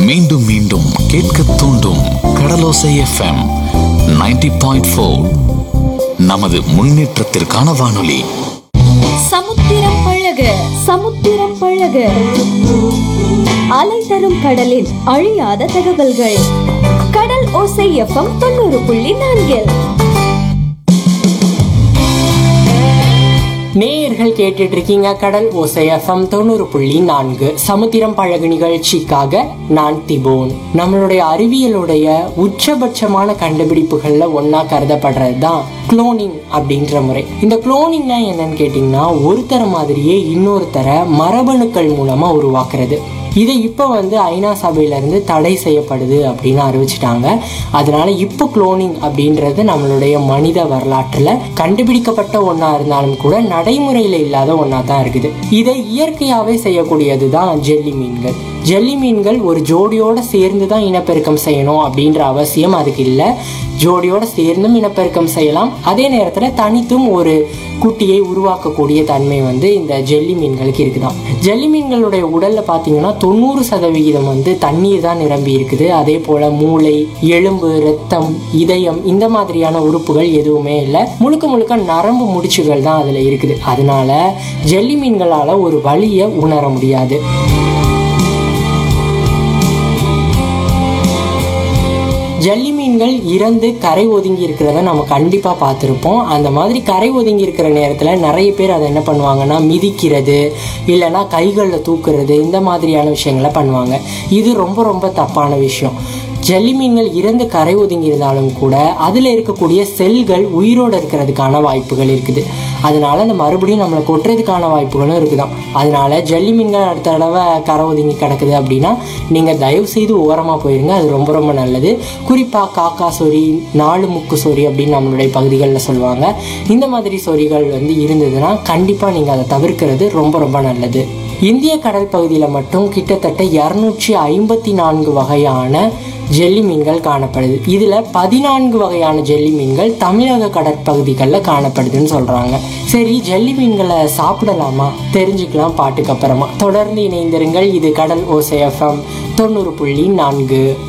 மீண்டும் மீண்டும் கேட்க தூண்டும் கடலோசை எஃப்எம் 90.4 பாயிண்ட் ஃபோர் நமது முன்னேற்றத்திற்கான வானொலி சமுத்திரம் பழக சமுத்திரம் பழக அலை தரும் கடலின் அழியாத தகவல்கள் கடல் ஓசை எஃப்எம் தொண்ணூறு புள்ளி நான்கில் நேயர்கள் கேட்டுட்டு இருக்கீங்க கடல் ஓசை எஃப்எம் தொண்ணூறு புள்ளி நான்கு சமுத்திரம் பழகு நிகழ்ச்சிக்காக நான் திபோன் நம்மளுடைய அறிவியலுடைய உச்சபட்சமான கண்டுபிடிப்புகள்ல ஒன்னா கருதப்படுறது தான் குளோனிங் அப்படின்ற முறை இந்த குளோனிங்னா என்னன்னு கேட்டிங்கன்னா ஒருத்தர மாதிரியே இன்னொருத்தரை மரபணுக்கள் மூலமா உருவாக்குறது இதை இப்போ வந்து ஐநா சபையிலேருந்து தடை செய்யப்படுது அப்படின்னு அறிவிச்சிட்டாங்க அதனால இப்போ குளோனிங் அப்படின்றது நம்மளுடைய மனித வரலாற்றில் கண்டுபிடிக்கப்பட்ட ஒன்றா இருந்தாலும் கூட நடைமுறையில் இல்லாத ஒன்றா தான் இருக்குது இதை இயற்கையாகவே செய்யக்கூடியது தான் ஜெல்லி மீன்கள் ஜெல்லி மீன்கள் ஒரு ஜோடியோட சேர்ந்து தான் இனப்பெருக்கம் செய்யணும் அப்படின்ற அவசியம் அதுக்கு இல்லை ஜோடியோட சேர்ந்தும் இனப்பெருக்கம் செய்யலாம் அதே நேரத்தில் தனித்தும் ஒரு குட்டியை உருவாக்கக்கூடிய தன்மை வந்து இந்த ஜெல்லி மீன்களுக்கு இருக்குதாம் ஜெல்லி மீன்களுடைய உடல்ல பார்த்தீங்கன்னா தொண்ணூறு சதவிகிதம் வந்து தண்ணீர் தான் நிரம்பி இருக்குது அதே போல மூளை எலும்பு ரத்தம் இதயம் இந்த மாதிரியான உறுப்புகள் எதுவுமே இல்லை முழுக்க முழுக்க நரம்பு முடிச்சுகள் தான் அதில் இருக்குது அதனால ஜெல்லி மீன்களால் ஒரு வலியை உணர முடியாது ஜல்லி மீன்கள் இறந்து கரை ஒதுங்கி இருக்கிறத நம்ம கண்டிப்பாக பார்த்துருப்போம் அந்த மாதிரி கரை ஒதுங்கி இருக்கிற நேரத்தில் நிறைய பேர் அதை என்ன பண்ணுவாங்கன்னா மிதிக்கிறது இல்லைன்னா கைகளில் தூக்குறது இந்த மாதிரியான விஷயங்களை பண்ணுவாங்க இது ரொம்ப ரொம்ப தப்பான விஷயம் ஜல்லி மீன்கள் இறந்து கரை ஒதுங்கி இருந்தாலும் கூட அதில் இருக்கக்கூடிய செல்கள் உயிரோடு இருக்கிறதுக்கான வாய்ப்புகள் இருக்குது அதனால அந்த மறுபடியும் நம்மளை கொட்டுறதுக்கான வாய்ப்புகளும் இருக்குதாம் அதனால ஜல்லி மீன்கள் அடுத்த தடவை கரை ஒதுங்கி கிடக்குது அப்படின்னா நீங்கள் தயவு செய்து ஓரமாக போயிருங்க அது ரொம்ப ரொம்ப நல்லது குறிப்பாக காக்கா சொறி நாலு முக்கு சொறி அப்படின்னு நம்மளுடைய பகுதிகளில் சொல்லுவாங்க இந்த மாதிரி சொறிகள் வந்து இருந்ததுன்னா கண்டிப்பாக நீங்கள் அதை தவிர்க்கிறது ரொம்ப ரொம்ப நல்லது இந்திய கடல் பகுதியில் மட்டும் கிட்டத்தட்ட இரநூற்றி ஐம்பத்தி நான்கு வகையான ஜெல்லி மீன்கள் காணப்படுது இதில் பதினான்கு வகையான ஜெல்லி மீன்கள் தமிழக கடற்பகுதிகளில் காணப்படுதுன்னு சொல்கிறாங்க சரி ஜெல்லி மீன்களை சாப்பிடலாமா தெரிஞ்சுக்கலாம் பாட்டுக்கு அப்புறமா தொடர்ந்து இணைந்திருங்கள் இது கடல் ஓசை எஃப்எம் தொண்ணூறு புள்ளி நான்கு